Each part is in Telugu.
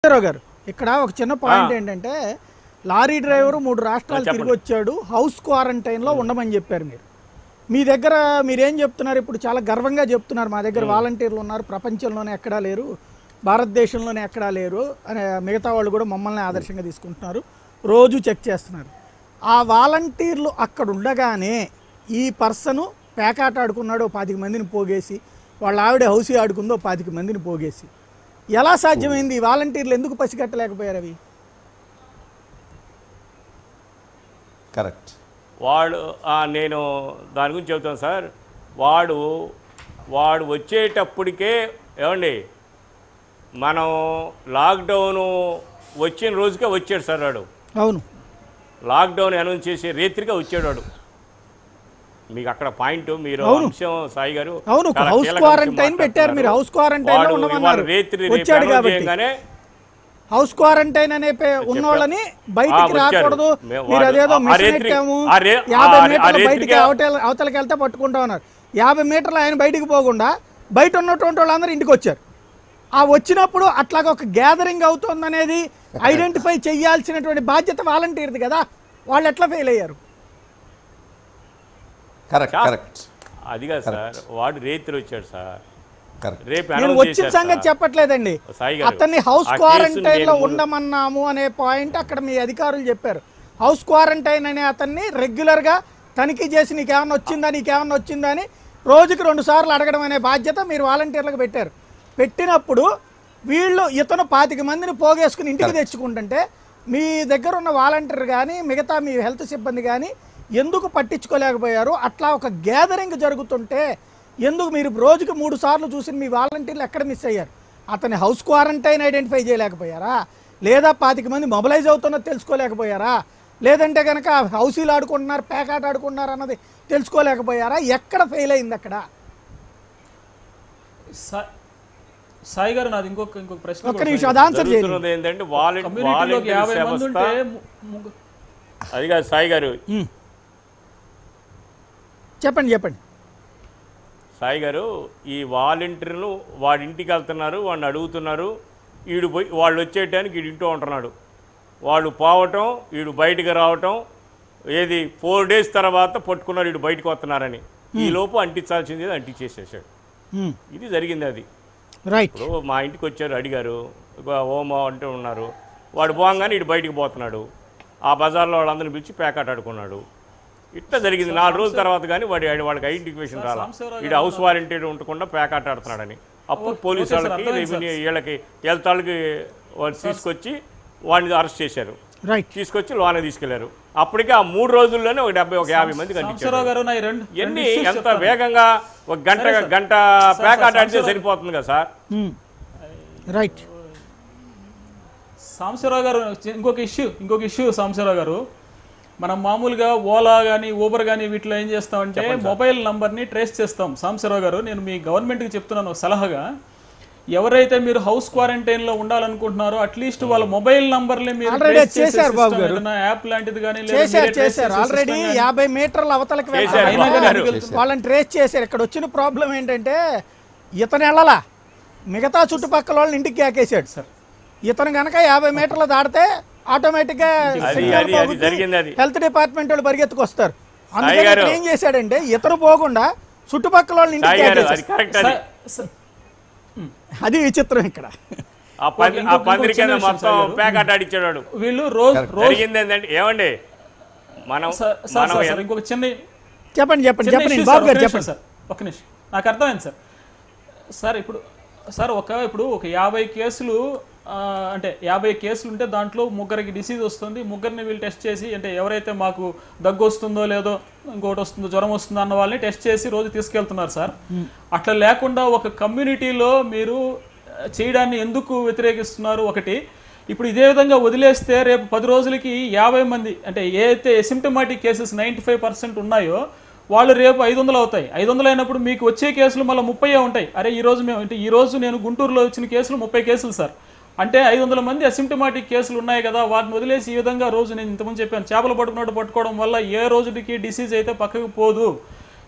రావు గారు ఇక్కడ ఒక చిన్న పాయింట్ ఏంటంటే లారీ డ్రైవర్ మూడు రాష్ట్రాలు తిరిగి వచ్చాడు హౌస్ క్వారంటైన్ లో ఉండమని చెప్పారు మీరు మీ దగ్గర మీరేం చెప్తున్నారు ఇప్పుడు చాలా గర్వంగా చెప్తున్నారు మా దగ్గర వాలంటీర్లు ఉన్నారు ప్రపంచంలోనే ఎక్కడా లేరు భారతదేశంలోనే ఎక్కడా లేరు అనే మిగతా వాళ్ళు కూడా మమ్మల్ని ఆదర్శంగా తీసుకుంటున్నారు రోజు చెక్ చేస్తున్నారు ఆ వాలంటీర్లు అక్కడ ఉండగానే ఈ పర్సన్ పేకాట ఆడుకున్నాడు ఓ పాతిక మందిని పోగేసి వాళ్ళ ఆవిడ హౌసీ ఆడుకుందో పాతిక మందిని పోగేసి ఎలా సాధ్యమైంది ఈ వాలంటీర్లు ఎందుకు పసిగట్టలేకపోయారు అవి కరెక్ట్ వాడు ఆ, నేను దాని గురించి చెబుతాను సార్ వాడు వాడు వచ్చేటప్పటికే ఏమండి మనం లాక్డౌన్ వచ్చిన రోజుకే వచ్చాడు సార్ వాడు అవును లాక్డౌన్ అనౌన్స్ చేసి రేత్రిగా వచ్చాడు వాడు మీకు అక్కడ పాయింట్ మీరు అవును. అంశం సాయి గారు అవును చాలా హౌస్ కీలక క్వారంటైన్ అంశం పెట్టారు మీరు హౌస్ క్వారంటైన్ లో వాడు ఉండమన్నారు ఇవాళ రేత్రి రేపు వచ్చాడు announce కాబట్టి చేయగానే హౌస్ క్వారంటైన్ అనే పే- ఉన్నోళ్ళని బయటికి ఆ, వచ్చారు. రాకూడదు మేము మీరు వాడు- అదేదో ఆ మిషన్ రేత్రి- ఎట్టాము ఆ రే- యాభై ఆ- ఆ మీటర్లు బయటికి రేత్రిగా- అవతల అవతలకి వెళ్తే పట్టుకుంటా ఉన్నారు యాభై మీటర్లు ఆయన బయటికి పోకుండా బయట ఉన్నటువంటి వాళ్ళందరూ ఇంటికి వచ్చారు ఆ వచ్చినప్పుడు అట్లాగ ఒక గ్యాదరింగ్ అవుతుందనేది ఐడెంటిఫై చేయాల్సినటువంటి బాధ్యత వాలంటీర్ది కదా వాళ్ళు ఎట్లా ఫెయిల్ అయ్యారు కరెక్ట్ చా- కరెక్ట్ అది కాదు సార్ వాడు రేత్రి వచ్చాడు సార్ కరెక్ట్ రేపు నేను announce వచ్చిన చేశారు సంగతి సార్. చెప్పట్లేదండి సాయి గారు, అతన్ని హౌస్ ఆ కేసుని క్వారంటైన్ లో నేను ముందు- ఉండమన్నాము అనే పాయింట్ అక్కడ మీ అధికారులు చెప్పారు హౌస్ క్వారంటైన్ అనే అతన్ని రెగ్యులర్ గా తనిఖీ చేసి నీకేమన్నా వచ్చిందా నీకేమన్నా వచ్చిందా అని రోజుకి రెండు సార్లు అడగడం అనే బాధ్యత మీరు వాలంటీర్లకు పెట్టారు పెట్టినప్పుడు వీళ్ళు ఇతను పాతిక మందిని పోగేసుకుని ఇంటికి తెచ్చుకుంటుంటే మీ దగ్గర ఉన్న వాలంటీర్ కానీ మిగతా మీ హెల్త్ సిబ్బంది కానీ ఎందుకు పట్టించుకోలేకపోయారు అట్లా ఒక గ్యాదరింగ్ జరుగుతుంటే ఎందుకు మీరు రోజుకి మూడు సార్లు చూసిన మీ వాలంటీర్లు ఎక్కడ మిస్ అయ్యారు అతని హౌస్ క్వారంటైన్ ఐడెంటిఫై చేయలేకపోయారా లేదా పాతిక మంది మొబిలైజ్ అవుతున్నది తెలుసుకోలేకపోయారా లేదంటే కనుక హౌసీలు ఆడుకుంటున్నారు పేకాట ఆడుకుంటున్నారు అన్నది తెలుసుకోలేకపోయారా ఎక్కడ ఫెయిల్ అయింది అక్కడ సా- సాయి గారు నాది ఇంకొక ఇంకొక ప్రశ్న ఒక్క కూడా నిమిషం సాయి అది ఆన్సర్ చేయండి జరుగుతున్నది ఏంటంటే వాలంటీ కమ్యూనిటీలోకి యాభై మంది ఉంటే ము- ముగ్గు- అది కాదు సాయి గారు ఉమ్. చెప్పండి చెప్పండి సాయి గారు ఈ వాలంటీర్లు వాడి ఇంటికి వెళ్తున్నారు వాడిని అడుగుతున్నారు వీడు పోయి వాళ్ళు వచ్చేయటానికి వీడు ఇంటూ ఉంటున్నాడు వాళ్ళు పోవటం వీడు బయటికి రావటం ఏది ఫోర్ డేస్ తర్వాత పట్టుకున్నారు వీడు బయటకు వస్తున్నారని ఈ లోపు అంటించాల్సింది ఏదో అంటించేసేసాడు ఉమ్. ఇది జరిగింది అది రైట్ ఇప్పుడు మా ఇంటికి వచ్చారు అడిగారు ఇక ఓమో అంటూ ఉన్నారు వాడు పోగానే ఇటు బయటికి పోతున్నాడు ఆ బజార్లో వాళ్ళందరిని పిలిచి ప్యాకెట్ ఆడుకున్నాడు ఇట్లా జరిగింది నాలుగు రోజుల తర్వాత కానీ వాడి వాడికి ఐడెంటిఫికేషన్ రాలా సాంబశివరావు వీడు హౌస్ వారంటీడ్ ఉండకుండా ప్యాకెట్ ఆడుతున్నాడని అప్పుడు పోలీసు ఓకే సార్, వాళ్ళకి అర్థమైంది రెవెన్యూ వీళ్ళకి హెల్త్ వాళ్ళకి వాళ్ళు తీసుకొచ్చి వాడిని అరెస్ట్ చేశారు రైట్ తీసుకొచ్చి లోన తీసుకెళ్లారు అప్పటికే ఆ మూడు రోజుల్లోనే ఒక డెబ్బై ఒక యాభై మంది కనిపించారు సాంబశివరావు గారు నా ఈ రెండు రెండు ఎన్ని issues ఎంత చెప్తాను. వేగంగా ఒక గంట సరే సార్. గంట సార్, ప్యాకెట్ సార్, ఆడితే సాంబశివరావు- సరిపోతుంది కదా సార్ ఉమ్. రైట్ సాంబశివరావు గారు ఇంకొక ఇష్యూ ఇంకొక ఇష్యూ సాంబశివరావు గారు మనం మామూలుగా ఓలా కానీ ఊబర్ కానీ వీటిలో ఏం చేస్తామంటే మొబైల్ నంబర్ని ట్రేస్ చేస్తాం సాంబశివరావు గారు నేను మీ గవర్నమెంట్కి చెప్తున్నాను ఒక సలహాగా ఎవరైతే మీరు హౌస్ క్వారంటైన్ లో ఉండాలనుకుంటున్నారో అట్లీస్ట్ వాళ్ళ మొబైల్ నంబర్లే మీరు Already trace చేసే చేశారు బాబు system గారు. ఏదైనా యాప్ లాంటిది కానీ లేదా చేశారు మీరే trace చేశారు చేసే ఆల్రెడీ system కానీ- యాభై మీటర్ల అవతలకి చేశారు, వెళ్ళాలి. బాబు అయినా గారు. కానీ వాళ్ళని ట్రేస్ చేశారు ఇక్కడ వచ్చిన ప్రాబ్లం ఏంటంటే ఇతను వెళ్ళలా మిగతా చుట్టుపక్కల వాళ్ళని ఇంటికి కేకేశాడు సార్ ఇతను కనుక యాభై మీటర్లు దాటితే ఆటోమేటిక్ గా అది- signal అది- అది పోగుద్ది. జరిగింది అది. హెల్త్ డిపార్ట్మెంట్ వాళ్ళు పరిగెత్తుకొస్తారు అందుకని గారు. ఇతను ఏం చేశాడంటే ఇతను పోకుండా చుట్టుపక్కల వాళ్ళని ఇంటికి సాయి గారు అది కేకేశాడు కరెక్ట్ అది సా- సా- అది విచిత్రం ఇక్కడ ఆ పంది ఆ ఇంకొక- పందిరి ఇంకొక చిన్న కింద విషయం మొత్తం సాయి గారు. ప్యాకెట్ ఆడిచ్చాడు వీళ్ళు రోజు రోజు జరిగింది ఏంటంటే ఏమండి మనం సార్ సార్ మనం సార్, ఎంత- సార్ ఇంకొక చిన్న చెప్పండి చెప్పండి చిన్న చెప్పండి issue బాబు సార్, గారు ఒక చెప్పండి నిమిషం సార్ ఒక నిమిషం నాకు అర్థమైంది సార్ సార్ ఇప్పుడు సార్ ఒక ఇప్పుడు ఒక యాభై కేసులు ఆ, అంటే యాభై కేసులు ఉంటే దాంట్లో ముగ్గురికి డిసీజ్ వస్తుంది ముగ్గురిని వీళ్ళు టెస్ట్ చేసి అంటే ఎవరైతే మాకు దగ్గు వస్తుందో లేదో ఇంకోటి వస్తుందో జ్వరం వస్తుందో అన్న వాళ్ళని టెస్ట్ చేసి రోజు తీసుకెళ్తున్నారు సార్ అట్లా లేకుండా ఒక కమ్యూనిటీలో మీరు ఆ, చేయడాన్ని ఎందుకు వ్యతిరేకిస్తున్నారు ఒకటి ఇప్పుడు ఇదే విధంగా వదిలేస్తే రేపు పది రోజులకి యాభై మంది అంటే ఏదైతే asymptomatic cases ninety five percent ఉన్నాయో వాళ్ళు రేపు ఐదు వందలు అవుతాయి ఐదు వందలు అయినప్పుడు మీకు వచ్చే కేసులు మళ్ళీ ముప్పై ఉంటాయి అరే ఈ రోజు మేము అంటే ఈ రోజు నేను గుంటూరులో వచ్చిన కేసులు ముప్పై కేసులు సార్ అంటే ఐదు వందల మంది అసిమ్టమాటిక్ కేసులు ఉన్నాయి కదా వాటిని వదిలేసి ఈ విధంగా రోజు నేను ఇంతకుముందు చెప్పాను చేపలు పట్టుకున్నట్టు పట్టుకోవడం వల్ల ఏ రోజుకి డిసీజ్ అయితే పక్కకు పోదు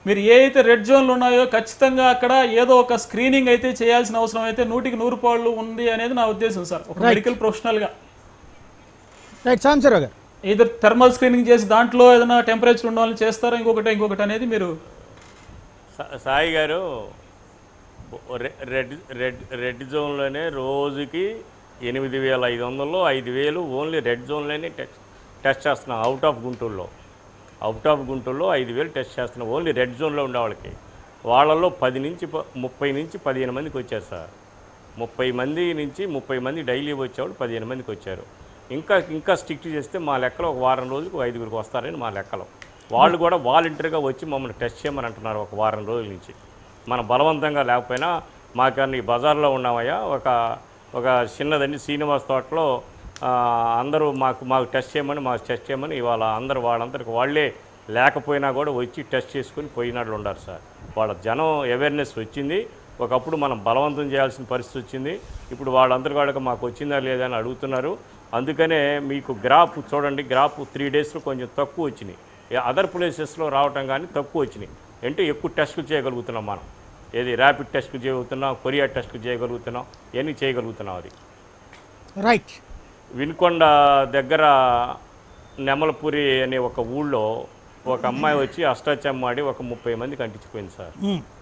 మీరు ఏ అయితే రెడ్ జోన్లు ఉన్నాయో ఖచ్చితంగా అక్కడ ఏదో ఒక స్క్రీనింగ్ అయితే చేయాల్సిన అవసరం అయితే నూటికి నూరు పాళ్ళు ఉంది అనేది నా ఉద్దేశం సార్ ఒక మెడికల్ ప్రొఫెషనల్గా రైట్ సాంబశివరావు గారు ఏదో థర్మల్ స్క్రీనింగ్ చేసి దాంట్లో ఏదైనా టెంపరేచర్ ఉండాలని చేస్తారా ఇంకొకటి ఇంకొకటి అనేది మీరు సా- సాయి గారు రె- రెడ్ రెడ్ రెడ్ జోన్లోనే రోజుకి ఎనిమిది వేల ఐదు వందలు ఐదు వేలు ఓన్లీ రెడ్ జోన్లోనే టెస్ట్ టెస్ట్ చేస్తున్నాం అవుట్ ఆఫ్ గుంటూరులో అవుట్ ఆఫ్ గుంటూరులో ఐదు వేలు టెస్ట్ చేస్తున్నాం ఓన్లీ రెడ్ జోన్లో ఉండే వాళ్ళకి వాళ్ళల్లో పది నుంచి ప- ముప్పై నుంచి పదిహేను మందికి వచ్చారు సార్ ముప్పై మంది నుంచి ముప్పై మంది డైలీ వచ్చేవాళ్ళు పదిహేను మందికి వచ్చారు ఇంకా ఇంకా స్ట్రిక్ట్ చేస్తే మా లెక్కలో ఒక వారం రోజులకు ఐదుగురికి వస్తారని మా లెక్కలో వాళ్ళు కూడా వాలంటీర్గా వచ్చి మమ్మల్ని టెస్ట్ చేయమని అంటున్నారు ఒక వారం రోజుల నుంచి మనం బలవంతంగా లేకపోయినా మాకన్నా ఈ బజార్లో ఉన్నామయ్యా ఒక ఒక చిన్నదండి శ్రీనివాస్ తోటలో ఆ, అందరూ మాకు మాకు టెస్ట్ చేయమని మాకు టెస్ట్ చేయమని ఇవాళ అందరూ వాళ్ళందరికి వాళ్ళే లేకపోయినా కూడా వచ్చి టెస్ట్ చేసుకుని పోయినట్లు ఉన్నారు సార్ వాళ్ళ జనం అవేర్నెస్ వచ్చింది ఒకప్పుడు మనం బలవంతం చేయాల్సిన పరిస్థితి వచ్చింది ఇప్పుడు వాళ్ళందరి కూడా మాకు వచ్చిందా లేదా అని అడుగుతున్నారు అందుకనే మీకు గ్రాఫ్ చూడండి గ్రాఫ్ త్రీ డేస్లో కొంచెం తక్కువ వచ్చినాయి అదర్ ప్లేసెస్లో రావటం కానీ తక్కువ వచ్చినాయి అంటే ఎక్కువ టెస్టులు చేయగలుగుతున్నాం మనం ఏది ర్యాపిడ్ టెస్టులు చేయగలుగుతున్నాం కొరియా టెస్టులు చేయగలుగుతున్నాం ఇవన్నీ చేయగలుగుతున్నాం అది రైట్ వినుకొండ దగ్గర నెమలపురి అనే ఒక ఊళ్ళో ఒక అమ్మాయి వచ్చి అష్టాచమ్మాడి ఒక ముప్పై మందికి అంటించిపోయింది సార్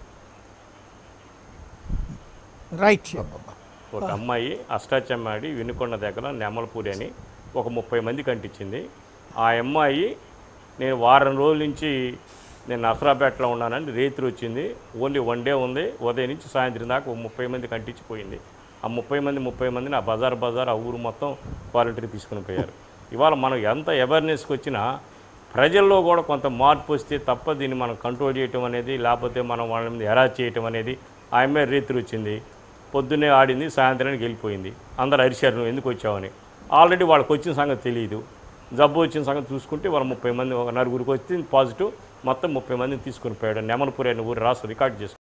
రైట్ ఒక అమ్మాయి అష్టాచమ్మాడి వినుకొండ దగ్గర నెమలపూరి అని ఒక ముప్పై మందికి అంటించింది ఆ అమ్మాయి నేను వారం రోజుల నుంచి నేను నసరాపేటలో ఉన్నానని రేత్రి వచ్చింది ఓన్లీ వన్ డే ఉంది ఉదయం నుంచి సాయంత్రం దాకా ఒక ముప్పై మందికి అంటించిపోయింది ఆ ముప్పై మంది ముప్పై మందిని ఆ బజార్ బజార్ ఆ ఊరు మొత్తం వాలంటీర్ తీసుకుని పోయారు ఇవాళ మనం ఎంత అవేర్నెస్కి వచ్చినా ప్రజల్లో కూడా కొంత మార్పు వస్తే తప్ప దీన్ని మనం కంట్రోల్ చేయటం అనేది లేకపోతే మనం వాళ్ళ మీద హెరాస్ చేయటం అనేది ఆ అమ్మాయి రేత్రి వచ్చింది పొద్దున్నే ఆడింది సాయంత్రానికి వెళ్ళిపోయింది అందరు అరిశారు నువ్వు ఎందుకు వచ్చావని ఆల్రెడీ వాళ్ళకి వచ్చిన సంగతి తెలియదు జబ్బు వచ్చిన సంగతి చూసుకుంటే వాళ్ళ ముప్పై మంది ఒక నలుగురికి వచ్చింది పాజిటివ్ మొత్తం ముప్పై మందిని తీసుకుని పోయాడు నెమలపూరి అనే ఊరు రాసు రికార్డ్ చేసుకుని